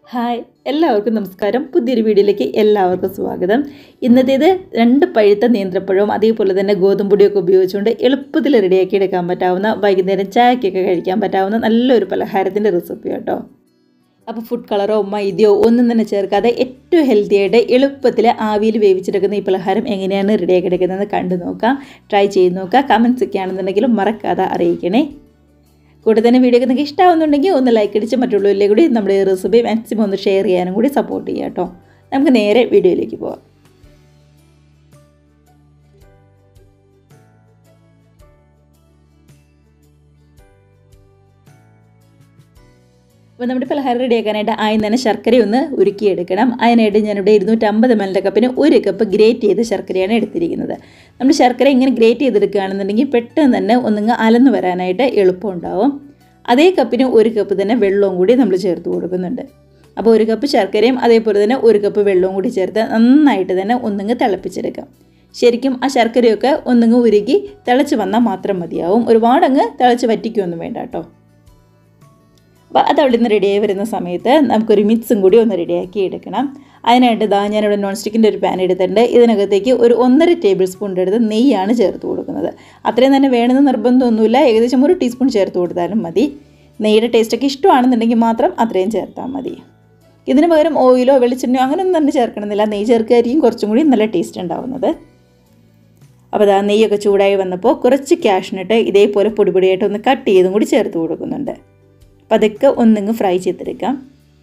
hi എല്ലാവർക്കും നമസ്കാരം പുതിയൊരു വീഡിയോയിലേക്ക് എല്ലാവർക്കും സ്വാഗതം ഇന്നത്തേത് രണ്ട് പഴുത്ത നേന്ത്രപ്പഴവും അതേപോലെ തന്നെ ഗോതമ്പൊടിയൊക്കെ ഉപയോഗിച്ചുകൊണ്ട് എളുപ്പത്തിൽ റെഡിയാക്കി എടുക്കാൻ പറ്റാവുന്ന വൈകുന്നേരം ചായക്കൊക്കെ കഴിക്കാൻ പറ്റാവുന്ന നല്ലൊരു പലഹാരത്തിൻ്റെ റെസിപ്പി കേട്ടോ അപ്പോൾ ഫുഡ് കളറോ മൈദയോ ഒന്നും തന്നെ ചേർക്കാതെ ഏറ്റവും ഹെൽത്തി ആയിട്ട് എളുപ്പത്തിൽ ആവിയിൽ വേവിച്ചെടുക്കുന്ന ഈ പലഹാരം എങ്ങനെയാണ് റെഡിയാക്കി എടുക്കുന്നതെന്ന് കണ്ടു നോക്കാം ട്രൈ ചെയ്ത് നോക്കുക കമൻസ് ഒക്കെ ആണെന്നുണ്ടെങ്കിലും മറക്കാതെ അറിയിക്കണേ കൂടെ തന്നെ വീഡിയോ ഒക്കെ നിങ്ങൾക്ക് ഇഷ്ടമാവുന്നുണ്ടെങ്കിൽ ഒന്ന് ലൈക്ക് അടിച്ച് മറ്റുള്ളവരിലേക്ക് കൂടി നമ്മുടെ ഈ റെസിപ്പി മാക്സിമം ഒന്ന് ഷെയർ ചെയ്യാനും കൂടി സപ്പോർട്ട് ചെയ്യാം കേട്ടോ നമുക്ക് നേരെ വീഡിയോയിലേക്ക് പോവാം അപ്പോൾ നമ്മുടെ പലഹാരം റെഡിയാക്കാനായിട്ട് ആദ്യം തന്നെ ശർക്കര ഒന്ന് ഉരുക്കിയെടുക്കണം അതിനായിട്ട് ഞാനിവിടെ ഇരുന്നൂറ്റമ്പത് എം എൽ കപ്പിന് ഒരു കപ്പ് ഗ്രേറ്റ് ചെയ്ത് ശർക്കരയാണ് എടുത്തിരിക്കുന്നത് നമ്മൾ ശർക്കര ഇങ്ങനെ ഗ്രേറ്റ് ചെയ്തെടുക്കുകയാണെന്നുണ്ടെങ്കിൽ പെട്ടെന്ന് തന്നെ ഒന്നിങ്ങ് അലന്ന് വരാനായിട്ട് എളുപ്പമുണ്ടാവും അതേ കപ്പിന് ഒരു കപ്പ് തന്നെ വെള്ളവും കൂടി നമ്മൾ ചേർത്ത് കൊടുക്കുന്നുണ്ട് അപ്പോൾ ഒരു കപ്പ് ശർക്കരയും അതേപോലെ തന്നെ ഒരു കപ്പ് വെള്ളവും കൂടി ചേർത്ത് നന്നായിട്ട് തന്നെ ഒന്നിങ്ങ് തിളപ്പിച്ചെടുക്കാം ശരിക്കും ആ ശർക്കരയൊക്കെ ഒന്നിങ്ങ് ഉരുകി തിളച്ച് വന്നാൽ മാത്രം മതിയാവും ഒരുപാടങ്ങ് തിളച്ച് വറ്റിക്കൊന്നും വേണ്ട കേട്ടോ അപ്പോൾ അത് അവിടെ നിന്ന് റെഡിയായി വരുന്ന സമയത്ത് നമുക്കൊരു മിക്സും കൂടി ഒന്ന് റെഡിയാക്കി എടുക്കണം അതിനായിട്ട് ഇതാ ഞാനിവിടെ നോൺ സ്റ്റിക്കിൻ്റെ ഒരു പാൻ എടുത്തിട്ടുണ്ട് ഇതിനകത്തേക്ക് ഒരു ഒന്നര ടേബിൾ സ്പൂണിൻ്റെ അടുത്ത് നെയ്യാണ് ചേർത്ത് കൊടുക്കുന്നത് അത്രയും തന്നെ വേണമെന്ന് നിർബന്ധമൊന്നുമില്ല ഏകദേശം ഒരു ടീസ്പൂൺ ചേർത്ത് കൊടുത്താലും മതി നെയ്യുടെ ടേസ്റ്റൊക്കെ ഇഷ്ടമാണെന്നുണ്ടെങ്കിൽ മാത്രം അത്രയും ചേർത്താൽ മതി ഇതിന് പകരം ഓയിലോ വെളിച്ചെണ്ണയോ അങ്ങനെയൊന്നും തന്നെ ചേർക്കണമെന്നില്ല നെയ്യ് ചേർക്കുകയായിരിക്കും കുറച്ചും കൂടി നല്ല ടേസ്റ്റ് ഉണ്ടാവുന്നത് അപ്പോൾ അതാ നെയ്യൊക്കെ ചൂടായി വന്നപ്പോൾ കുറച്ച് ക്യാഷിനിട്ട് ഇതേപോലെ പൊടിപൊടിയായിട്ട് ഒന്ന് കട്ട് ചെയ്തും കൂടി ചേർത്ത് കൊടുക്കുന്നുണ്ട് അപ്പോൾ അതൊക്കെ ഒന്നിങ്ങ് ഫ്രൈ ചെയ്തെടുക്കാം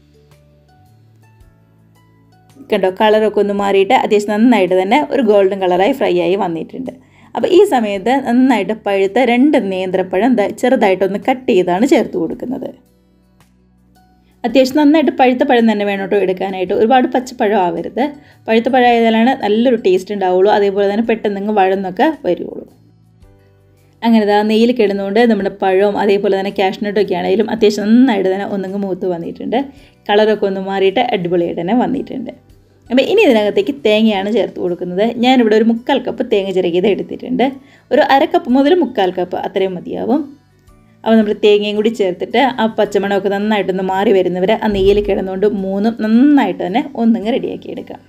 കണ്ടോ കളറൊക്കെ ഒന്ന് മാറിയിട്ട് അത്യാവശ്യം നന്നായിട്ട് തന്നെ ഒരു ഗോൾഡൻ കളറായി ഫ്രൈ ആയി വന്നിട്ടുണ്ട് അപ്പോൾ ഈ സമയത്ത് നന്നായിട്ട് പഴുത്ത രണ്ട് നേന്ത്രപ്പഴം ചെറുതായിട്ടൊന്ന് കട്ട് ചെയ്താണ് ചേർത്ത് കൊടുക്കുന്നത് അത്യാവശ്യം നന്നായിട്ട് പഴുത്ത പഴം തന്നെ വേണം കേട്ടോ എടുക്കാനായിട്ട് ഒരുപാട് പച്ചപ്പഴം ആവരുത് പഴുത്ത പഴം ആയതിലാണ് നല്ലൊരു ടേസ്റ്റ് ഉണ്ടാവുള്ളൂ അതേപോലെ തന്നെ പെട്ടെന്ന് വഴന്നൊക്കെ വരുള്ളൂ അങ്ങനെ ഇതാ നെയ്യിൽ കിടന്നുകൊണ്ട് നമ്മുടെ പഴവും അതേപോലെ തന്നെ കാഷ്നട്ടൊക്കെ ആണെങ്കിലും അത്യാവശ്യം നന്നായിട്ട് തന്നെ ഒന്നങ്ങ് മൂത്ത് വന്നിട്ടുണ്ട് കളറൊക്കെ ഒന്ന് മാറിയിട്ട് അടിപൊളിയായിട്ട് തന്നെ വന്നിട്ടുണ്ട് അപ്പോൾ ഇനി ഇതിനകത്തേക്ക് തേങ്ങയാണ് ചേർത്ത് കൊടുക്കുന്നത് ഞാനിവിടെ ഒരു മുക്കാൽ കപ്പ് തേങ്ങ ചിരകിയത് എടുത്തിട്ടുണ്ട് ഒരു അര കപ്പ് മുതൽ മുക്കാൽ കപ്പ് അത്രയും മതിയാവും അപ്പോൾ നമ്മൾ തേങ്ങയും കൂടി ചേർത്തിട്ട് ആ പച്ചമണമൊക്കെ നന്നായിട്ടൊന്ന് മാറി വരുന്നവരെ ആ നെയ്യിൽ കിടന്നുകൊണ്ട് മൂന്നും നന്നായിട്ട് തന്നെ ഒന്നിങ്ങ് റെഡിയാക്കി എടുക്കാം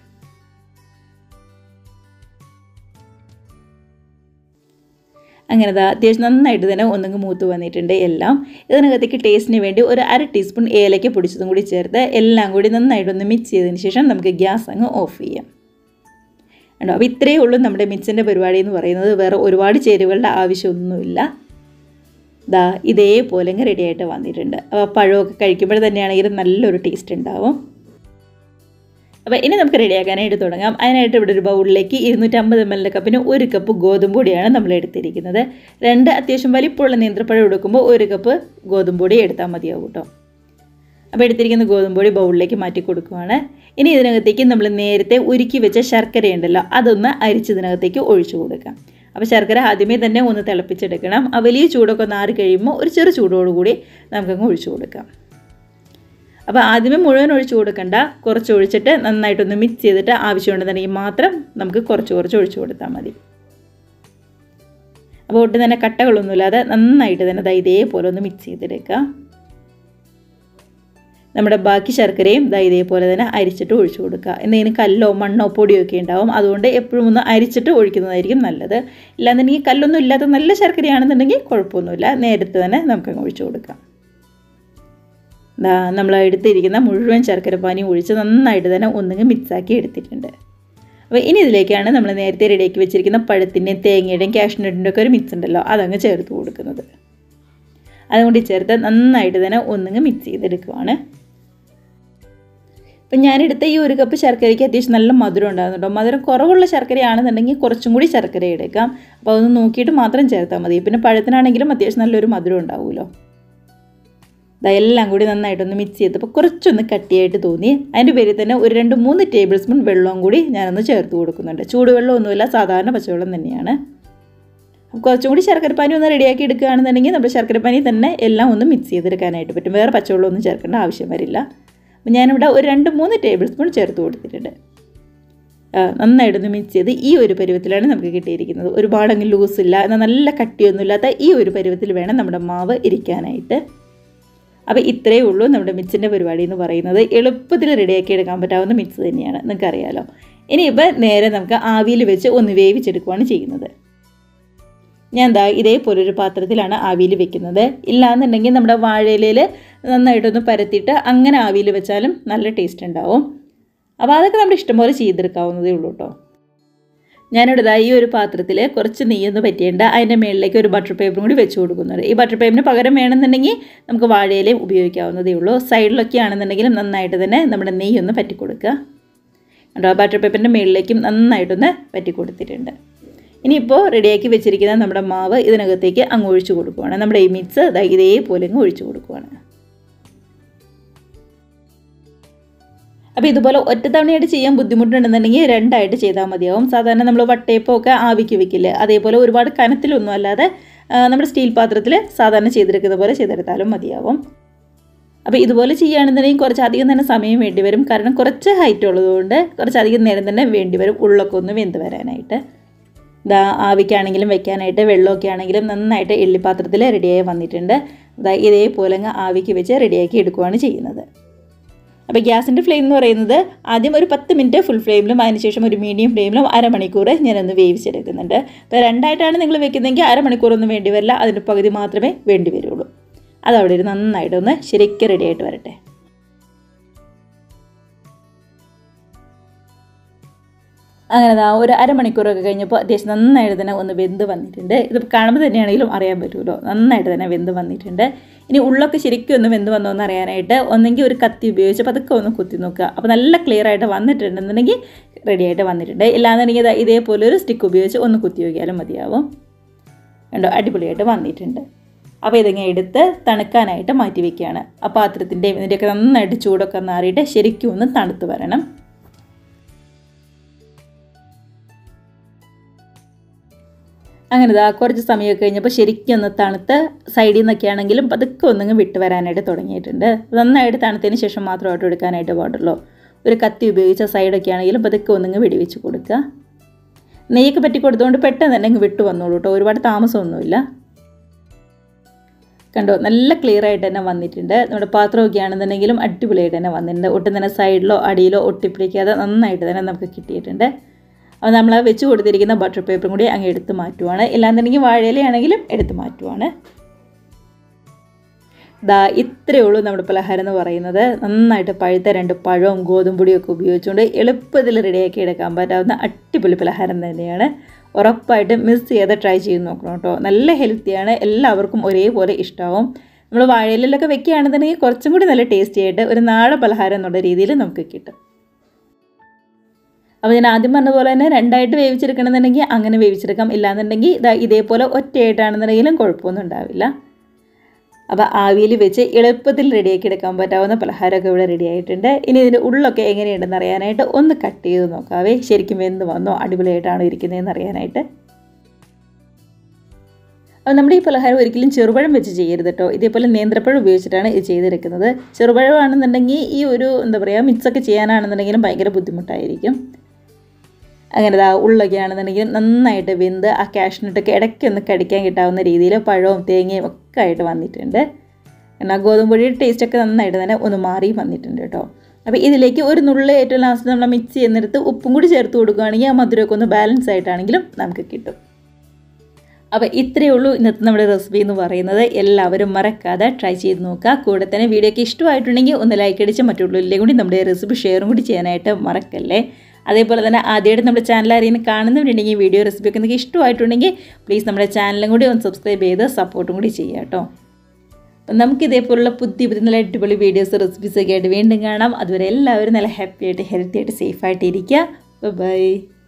അങ്ങനെ ദാ അത്യാവശ്യം നന്നായിട്ട് തന്നെ ഒന്നങ്ങ് മൂത്ത് വന്നിട്ടുണ്ട് എല്ലാം ഇതിനകത്തേക്ക് ടേസ്റ്റിന് വേണ്ടി ഒരു അര ടീസ്പൂൺ ഏലയ്ക്ക് പൊടിച്ചതും കൂടി ചേർത്ത് എല്ലാം കൂടി നന്നായിട്ടൊന്ന് മിക്സ് ചെയ്തതിന് ശേഷം നമുക്ക് ഗ്യാസ് അങ്ങ് ഓഫ് ചെയ്യാം ഉണ്ടോ അപ്പോൾ ഇത്രയേ ഉള്ളൂ നമ്മുടെ മിക്സിൻ്റെ പരിപാടി എന്ന് പറയുന്നത് വേറെ ഒരുപാട് ചേരുവകളുടെ ആവശ്യമൊന്നുമില്ല ദാ ഇതേപോലെ അങ്ങ് റെഡി ആയിട്ട് വന്നിട്ടുണ്ട് അപ്പോൾ പഴമൊക്കെ കഴിക്കുമ്പോൾ തന്നെയാണെങ്കിലും നല്ലൊരു ടേസ്റ്റ് ഉണ്ടാവും അപ്പോൾ ഇനി നമുക്ക് റെഡിയാക്കാനായിട്ട് തുടങ്ങാം അതിനായിട്ട് ഇവിടെ ഒരു ബൗളിലേക്ക് ഇരുന്നൂറ്റമ്പത് എം എൽ കപ്പിന് ഒരു കപ്പ് ഗോതമ്പ് പൊടിയാണ് നമ്മൾ എടുത്തിരിക്കുന്നത് രണ്ട് അത്യാവശ്യം വലിപ്പമുള്ള നേന്ത്രപ്പഴം എടുക്കുമ്പോൾ ഒരു കപ്പ് ഗോതമ്പ് പൊടി എടുത്താൽ മതിയാവും കേട്ടോ അപ്പോൾ എടുത്തിരിക്കുന്ന ഗോതമ്പ് പൊടി ബൗളിലേക്ക് മാറ്റി കൊടുക്കുവാണ് ഇനി ഇതിനകത്തേക്ക് നമ്മൾ നേരത്തെ ഉരുക്കി വെച്ച ശർക്കര ഉണ്ടല്ലോ അതൊന്ന് അരിച്ചതിനകത്തേക്ക് ഒഴിച്ചു കൊടുക്കാം അപ്പോൾ ശർക്കര ആദ്യമേ തന്നെ ഒന്ന് തിളപ്പിച്ചെടുക്കണം ആ വലിയ ചൂടൊക്കെ ഒന്ന് ആറി കഴിയുമ്പോൾ ഒരു ചെറു ചൂടോടുകൂടി നമുക്കങ്ങ് ഒഴിച്ചു കൊടുക്കാം അപ്പോൾ ആദ്യമേ മുഴുവൻ ഒഴിച്ചു കൊടുക്കണ്ട കുറച്ച് ഒഴിച്ചിട്ട് നന്നായിട്ടൊന്ന് മിക്സ് ചെയ്തിട്ട് ആവശ്യമുണ്ടെന്നുണ്ടെങ്കിൽ മാത്രം നമുക്ക് കുറച്ച് കുറച്ച് ഒഴിച്ചു കൊടുത്താൽ മതി അപ്പോൾ ഒട്ടും തന്നെ കട്ടകളൊന്നുമില്ലാതെ നന്നായിട്ട് തന്നെ ദാ ഇതേപോലെ ഒന്ന് മിക്സ് ചെയ്തെടുക്കുക നമ്മുടെ ബാക്കി ശർക്കരയും ദാ ഇതേപോലെ തന്നെ അരിച്ചിട്ട് ഒഴിച്ചു കൊടുക്കുക എന്തെങ്കിലും കല്ലോ മണ്ണോ പൊടിയോ ഒക്കെ ഉണ്ടാവും അതുകൊണ്ട് എപ്പോഴും ഒന്ന് അരിച്ചിട്ട് ഒഴിക്കുന്നതായിരിക്കും നല്ലത് ഇല്ലാന്നുണ്ടെങ്കിൽ കല്ലൊന്നും ഇല്ലാത്ത നല്ല ശർക്കരയാണെന്നുണ്ടെങ്കിൽ കുഴപ്പമൊന്നുമില്ല നേരത്തെ തന്നെ നമുക്കങ്ങ് ഒഴിച്ചു കൊടുക്കാം നമ്മൾ എടുത്തിരിക്കുന്ന മുഴുവൻ ശർക്കര പാനി ഒഴിച്ച് നന്നായിട്ട് തന്നെ ഒന്നുങ്ങ് മിക്സാക്കി എടുത്തിട്ടുണ്ട് അപ്പോൾ ഇനി ഇതിലേക്കാണ് നമ്മൾ നേരത്തെ റെഡിയാക്കി വെച്ചിരിക്കുന്ന പഴത്തിൻ്റെയും തേങ്ങയുടെയും കാഷ്നട്ടിൻ്റെ ഒക്കെ ഒരു മിക്സ് ഉണ്ടല്ലോ അതങ്ങ് ചേർത്ത് കൊടുക്കുന്നത് അതുകൊണ്ട് ചേർത്ത് നന്നായിട്ട് തന്നെ ഒന്നുങ്ങ് മിക്സ് ചെയ്തെടുക്കുവാണ് അപ്പം ഞാനെടുത്ത ഈ ഒരു കപ്പ് ശർക്കരയ്ക്ക് അത്യാവശ്യം നല്ല മധുരം ഉണ്ടാകുന്നുണ്ടോ മധുരം കുറവുള്ള ശർക്കരയാണെന്നുണ്ടെങ്കിൽ കുറച്ചും കൂടി ശർക്കര എടുക്കാം അപ്പോൾ അതൊന്ന് നോക്കിയിട്ട് മാത്രം ചേർത്താൽ മതി പിന്നെ പഴത്തിനാണെങ്കിലും അത്യാവശ്യം നല്ലൊരു മധുരം ഉണ്ടാവുമല്ലോ ഇതെല്ലാം കൂടി നന്നായിട്ടൊന്ന് മിക്സ് ചെയ്തപ്പോൾ കുറച്ചൊന്ന് കട്ടിയായിട്ട് തോന്നി അതിൻ്റെ പേരിൽ തന്നെ ഒരു രണ്ട് മൂന്ന് ടേബിൾ സ്പൂൺ വെള്ളവും കൂടി ഞാനൊന്ന് ചേർത്ത് കൊടുക്കുന്നുണ്ട് ചൂടുവെള്ളമൊന്നുമില്ല സാധാരണ പച്ചവെള്ളം തന്നെയാണ് കുറച്ചും കൂടി ശർക്കരപ്പാനി ഒന്ന് റെഡിയാക്കി എടുക്കുകയാണെന്നുണ്ടെങ്കിൽ നമ്മൾ ശർക്കരപ്പാനി തന്നെ എല്ലാം ഒന്ന് മിക്സ് ചെയ്തെടുക്കാനായിട്ട് പറ്റും വേറെ പച്ചവെള്ളമൊന്നും ചേർക്കേണ്ട ആവശ്യം വരില്ല അപ്പം ഞാനിവിടെ ഒരു രണ്ട് മൂന്ന് ടേബിൾ സ്പൂൺ ചേർത്ത് കൊടുത്തിട്ടുണ്ട് നന്നായിട്ടൊന്ന് മിക്സ് ചെയ്ത് ഈ ഒരു പരുവത്തിലാണ് നമുക്ക് കിട്ടിയിരിക്കുന്നത് ഒരുപാടങ്ങ് ലൂസില്ല എന്നാൽ നല്ല കട്ടിയൊന്നുമില്ലാത്ത ഈ ഒരു പരുവത്തിൽ വേണം നമ്മുടെ മാവ് ഇരിക്കാനായിട്ട് അപ്പോൾ ഇത്രയേ ഉള്ളൂ നമ്മുടെ മിക്സിൻ്റെ പരിപാടി എന്ന് പറയുന്നത് എളുപ്പത്തിൽ റെഡിയാക്കി എടുക്കാൻ പറ്റാവുന്ന മിക്സ് തന്നെയാണ് നിങ്ങൾക്കറിയാലോ ഇനിയിപ്പോൾ നേരെ നമുക്ക് ആവിയിൽ വെച്ച് ഒന്ന് വേവിച്ചെടുക്കുകയാണ് ചെയ്യുന്നത് ഞാൻ എന്താ ഇതേപോലെ ഒരു പാത്രത്തിലാണ് ആവിയിൽ വെക്കുന്നത് ഇല്ലാന്നുണ്ടെങ്കിൽ നമ്മുടെ വാഴയിലയിൽ നന്നായിട്ടൊന്ന് പരത്തിയിട്ട് അങ്ങനെ ആവിയിൽ വെച്ചാലും നല്ല ടേസ്റ്റ് ഉണ്ടാവും അപ്പോൾ അതൊക്കെ നമ്മുടെ ഇഷ്ടംപോലെ ചെയ്തെടുക്കാവുന്നതേ ഉള്ളൂ കേട്ടോ ഞാനിവിടെ ദാ ഈ ഒരു പാത്രത്തിൽ കുറച്ച് നെയ്യൊന്ന് പറ്റിയുണ്ട് അതിൻ്റെ മുകളിലേക്ക് ഒരു ബട്ടർ പേപ്പറും കൂടി വെച്ച് കൊടുക്കുന്നുണ്ട് ഈ ബട്ടർ പേപ്പറിന് പകരം വേണമെന്നുണ്ടെങ്കിൽ നമുക്ക് വാഴയിലയും ഉപയോഗിക്കാവുന്നതേ ഉള്ളൂ സൈഡിലൊക്കെ ആണെന്നുണ്ടെങ്കിലും നന്നായിട്ട് തന്നെ നമ്മുടെ നെയ്യൊന്ന് പറ്റി കൊടുക്കുക കണ്ടോ ആ ബട്ടർ പേപ്പറിൻ്റെ മുകളിലേക്കും നന്നായിട്ടൊന്ന് പറ്റി കൊടുത്തിട്ടുണ്ട് ഇനിയിപ്പോൾ റെഡിയാക്കി വെച്ചിരിക്കുന്ന നമ്മുടെ മാവ് ഇതിനകത്തേക്ക് അങ്ങ് ഒഴിച്ചു കൊടുക്കുവാണ് നമ്മുടെ ഈ മിക്സ് ദാ ഇതേപോലെ അങ്ങ് ഒഴിച്ചു കൊടുക്കുവാണ് അപ്പോൾ ഇതുപോലെ ഒറ്റത്തവണയായിട്ട് ചെയ്യാൻ ബുദ്ധിമുട്ടുണ്ടെന്നുണ്ടെങ്കിൽ രണ്ടായിട്ട് ചെയ്താൽ മതിയാവും സാധാരണ നമ്മൾ വട്ടയപ്പമൊക്കെ ആവിക്ക് വെക്കില്ലേ അതേപോലെ ഒരുപാട് കനത്തിലൊന്നും അല്ലാതെ നമ്മുടെ സ്റ്റീൽ പാത്രത്തിൽ സാധാരണ ചെയ്തെടുക്കുന്ന പോലെ ചെയ്തെടുത്താലും മതിയാവും അപ്പോൾ ഇതുപോലെ ചെയ്യുകയാണെന്നുണ്ടെങ്കിൽ കുറച്ചധികം തന്നെ സമയം വേണ്ടി വരും കാരണം കുറച്ച് ഹൈറ്റ് ഉള്ളതുകൊണ്ട് കുറച്ചധികം നേരം തന്നെ വേണ്ടി വരും ഉള്ളൊക്കെ ഒന്ന് വെന്ത് വരാനായിട്ട് ഇതാ ആവിക്കാണെങ്കിലും വെക്കാനായിട്ട് വെള്ളമൊക്കെ ആണെങ്കിലും നന്നായിട്ട് എള്ളിപ്പാത്രത്തിൽ റെഡിയായി വന്നിട്ടുണ്ട് ഇതാ ഇതേപോലെ അങ്ങ് ആവിക്ക് വെച്ച് റെഡിയാക്കി എടുക്കുകയാണ് ചെയ്യുന്നത് അപ്പോൾ ഗ്യാസിൻ്റെ ഫ്ലെയിം എന്ന് പറയുന്നത് ആദ്യം ഒരു പത്ത് മിനിറ്റ് ഫുൾ ഫ്ലെയിമിലും അതിനുശേഷം ഒരു മീഡിയം ഫ്ലെയിമിലും അരമണിക്കൂർ ഞാനൊന്ന് വേവിച്ചെടുക്കുന്നുണ്ട് അപ്പോൾ രണ്ടായിട്ടാണ് നിങ്ങൾ വെക്കുന്നതെങ്കിൽ അരമണിക്കൂറൊന്നും വേണ്ടി വരില്ല അതിൻ്റെ പകുതി മാത്രമേ വേണ്ടി വരുള്ളൂ അതവിടെ ഒരു നന്നായിട്ടൊന്ന് ശരിക്കും റെഡിയായിട്ട് വരട്ടെ അങ്ങനെ ദാ ഒരു അരമണിക്കൂറൊക്കെ കഴിഞ്ഞപ്പോൾ അത്യാവശ്യം നന്നായിട്ട് തന്നെ ഒന്ന് വെന്ത് വന്നിട്ടുണ്ട് ഇത് കാണുമ്പോൾ തന്നെയാണെങ്കിലും അറിയാൻ പറ്റുമല്ലോ നന്നായിട്ട് തന്നെ വെന്ത് വന്നിട്ടുണ്ട് ഇനി ഉള്ളൊക്കെ ശരിക്കും ഒന്ന് വെന്ത് വന്നോ എന്ന് അറിയാനായിട്ട് ഒന്നെങ്കിൽ ഒരു കത്തി ഉപയോഗിച്ച് പതുക്കെ ഒന്ന് കുത്തി നോക്കുക അപ്പോൾ നല്ല ക്ലിയർ ആയിട്ട് വന്നിട്ടുണ്ടെന്നുണ്ടെങ്കിൽ റെഡി ആയിട്ട് വന്നിട്ടുണ്ട് ഇല്ലാന്നുണ്ടെങ്കിൽ ഇതേപോലെ ഒരു സ്റ്റിക്ക് ഉപയോഗിച്ച് ഒന്ന് കുത്തി നോക്കിയാലും മതിയാവും കണ്ടോ അടിപൊളിയായിട്ട് വന്നിട്ടുണ്ട് അപ്പോൾ ഇതിങ്ങനെ എടുത്ത് തണുക്കാനായിട്ട് മാറ്റി വയ്ക്കുകയാണ് ആ പാത്രത്തിൻ്റെയും ഇതിൻ്റെയൊക്കെ നന്നായിട്ട് ചൂടൊക്കെ മാറിയിട്ട് ശരിക്കും ഒന്ന് തണുത്ത് വരണം അങ്ങനെ ഇതാ കുറച്ച് സമയമൊക്കെ കഴിഞ്ഞപ്പോൾ ശരിക്കും ഒന്ന് തണുത്ത് സൈഡിൽ നിന്നൊക്കെ ആണെങ്കിലും പതുക്കെ ഒന്നിങ്ങ് വിട്ട് വരാനായിട്ട് തുടങ്ങിയിട്ടുണ്ട് നന്നായിട്ട് തണുത്തതിന് ശേഷം മാത്രമായിട്ട് എടുക്കാനായിട്ട് പാടുള്ളൂ ഒരു കത്തി ഉപയോഗിച്ച സൈഡൊക്കെ ആണെങ്കിലും പതുക്കെ ഒന്നിങ്ങ് വെടിവെച്ച് കൊടുക്കുക നെയ്യൊക്കെ പറ്റി കൊടുത്തുകൊണ്ട് പെട്ടെന്ന് തന്നെ അങ്ങ് വിട്ടു വന്നോളൂ കേട്ടോ ഒരുപാട് താമസമൊന്നുമില്ല കണ്ടോ നല്ല ക്ലിയർ ആയിട്ട് തന്നെ വന്നിട്ടുണ്ട് നമ്മുടെ പാത്രമൊക്കെ ആണെന്നുണ്ടെങ്കിലും അടിപൊളിയായിട്ട് തന്നെ വന്നിട്ടുണ്ട് ഒട്ടും തന്നെ സൈഡിലോ അടിയിലോ ഒട്ടിപ്പിടിക്കാതെ നന്നായിട്ട് തന്നെ നമുക്ക് കിട്ടിയിട്ടുണ്ട് അപ്പോൾ നമ്മൾ വെച്ച് കൊടുത്തിരിക്കുന്ന ബട്ടർ പേപ്പറും കൂടി അങ്ങ് എടുത്ത് മാറ്റുവാണ് ഇല്ലാന്നുണ്ടെങ്കിൽ വാഴയിലയാണെങ്കിലും എടുത്ത് മാറ്റുവാണ് ദാ ഇത്രയേ ഉള്ളൂ നമ്മുടെ പലഹാരം എന്ന് പറയുന്നത് നന്നായിട്ട് പഴുത്ത രണ്ട് പഴവും ഗോതമ്പൊടിയും ഒക്കെ ഉപയോഗിച്ചുകൊണ്ട് എളുപ്പത്തിൽ റെഡിയാക്കി എടുക്കാൻ പറ്റാവുന്ന അടിപൊളി പലഹാരം തന്നെയാണ് ഉറപ്പായിട്ട് മിസ് ചെയ്യാതെ ട്രൈ ചെയ്ത് നോക്കണം കേട്ടോ നല്ല ഹെൽത്തിയാണ് എല്ലാവർക്കും ഒരേപോലെ ഇഷ്ടമാവും നമ്മൾ വാഴയിലൊക്കെ വെക്കുകയാണെന്നുണ്ടെങ്കിൽ കുറച്ചും കൂടി നല്ല ടേസ്റ്റി ആയിട്ട് ഒരു നാടൻ പലഹാരം എന്നുള്ള രീതിയിൽ നമുക്ക് കിട്ടും അപ്പോൾ ഞാൻ ആദ്യം പറഞ്ഞ പോലെ തന്നെ രണ്ടായിട്ട് വേവിച്ചെടുക്കണമെന്നുണ്ടെങ്കിൽ അങ്ങനെ വേവിച്ചെടുക്കാം ഇല്ലാന്നുണ്ടെങ്കിൽ ഇതാ ഇതേപോലെ ഒറ്റയായിട്ടാണെന്നുണ്ടെങ്കിലും കുഴപ്പമൊന്നും ഉണ്ടാവില്ല അപ്പോൾ ആവിയിൽ വെച്ച് എളുപ്പത്തിൽ റെഡിയാക്കി എടുക്കാൻ പറ്റാവുന്ന പലഹാരമൊക്കെ ഇവിടെ റെഡി ആയിട്ടുണ്ട് ഇനി ഇതിൻ്റെ ഉള്ളൊക്കെ എങ്ങനെയുണ്ടെന്ന് അറിയാനായിട്ട് ഒന്ന് കട്ട് ചെയ്ത് നോക്കാവേ ശരിക്കും വെന്ത് വന്നോ അടിപൊളിയായിട്ടാണോ ഇരിക്കുന്നതെന്ന് അറിയാനായിട്ട് അപ്പോൾ നമ്മുടെ ഈ പലഹാരം ഒരിക്കലും ചെറുപഴം വെച്ച് ചെയ്യരുത് കേട്ടോ ഇതേപോലെ നേന്ത്രപ്പഴം ഉപയോഗിച്ചിട്ടാണ് ഇത് ചെയ്തെടുക്കുന്നത് ചെറുപഴമാണെന്നുണ്ടെങ്കിൽ ഈ ഒരു എന്താ പറയുക മിക്സൊക്കെ ചെയ്യാനാണെന്നുണ്ടെങ്കിലും ഭയങ്കര ബുദ്ധിമുട്ടായിരിക്കും അങ്ങനെ ഇതാ ഉള്ളൊക്കെ ആണെന്നുണ്ടെങ്കിൽ നന്നായിട്ട് വെന്ത് ആ കാഷ്നട്ടൊക്കെ ഇടയ്ക്ക് ഒന്ന് കടിക്കാൻ കിട്ടാവുന്ന രീതിയിൽ പഴവും തേങ്ങയും ഒക്കെ ആയിട്ട് വന്നിട്ടുണ്ട് എന്നാൽ ഗോതമ്പൊടിയുടെ ടേസ്റ്റൊക്കെ നന്നായിട്ട് തന്നെ ഒന്ന് മാറി വന്നിട്ടുണ്ട് കേട്ടോ അപ്പോൾ ഇതിലേക്ക് ഒരു നുള്ളി ഏറ്റവും ലാസ്റ്റ് നമ്മൾ മിക്സ് ചെയ്യുന്നിടത്ത് ഉപ്പും കൂടി ചേർത്ത് കൊടുക്കുകയാണെങ്കിൽ ആ മധുരമൊക്കെ ഒന്ന് ബാലൻസ് ആയിട്ടാണെങ്കിലും നമുക്ക് കിട്ടും അപ്പോൾ ഇത്രയേ ഉള്ളൂ ഇന്നത്തെ നമ്മുടെ റെസിപ്പി എന്ന് പറയുന്നത് എല്ലാവരും മറക്കാതെ ട്രൈ ചെയ്ത് നോക്കുക കൂടെ തന്നെ വീഡിയോയ്ക്ക് ഇഷ്ടമായിട്ടുണ്ടെങ്കിൽ ഒന്ന് ലൈക്ക് അടിച്ച് മറ്റുള്ളവരിലേക്ക് കൂടി നമ്മുടെ റെസിപ്പി ഷെയറും കൂടി ചെയ്യാനായിട്ട് മറക്കല്ലേ അതേപോലെ തന്നെ ആദ്യമായിട്ട് നമ്മുടെ ചാനൽ ആരെങ്കിലും കാണുന്നവരുണ്ടെങ്കിൽ വീഡിയോ റെസിപ്പി ഒക്കെ നിങ്ങൾക്ക് ഇഷ്ടമായിട്ടുണ്ടെങ്കിൽ പ്ലീസ് നമ്മുടെ ചാനലും കൂടി ഒന്ന് സബ്സ്ക്രൈബ് ചെയ്ത് സപ്പോർട്ടും കൂടി ചെയ്യുക കേട്ടോ അപ്പം നമുക്ക് ഇതേപോലുള്ള പുതിയ പുതിയ നല്ല അടിപൊളി വീഡിയോസ് റെസിപ്പീസൊക്കെ ആയിട്ട് വീണ്ടും കാണാം അതുവരെ എല്ലാവരും നല്ല ഹാപ്പി ആയിട്ട് ഹെൽത്തി ആയിട്ട് സേഫായിട്ട് ഇരിക്കുക ബൈ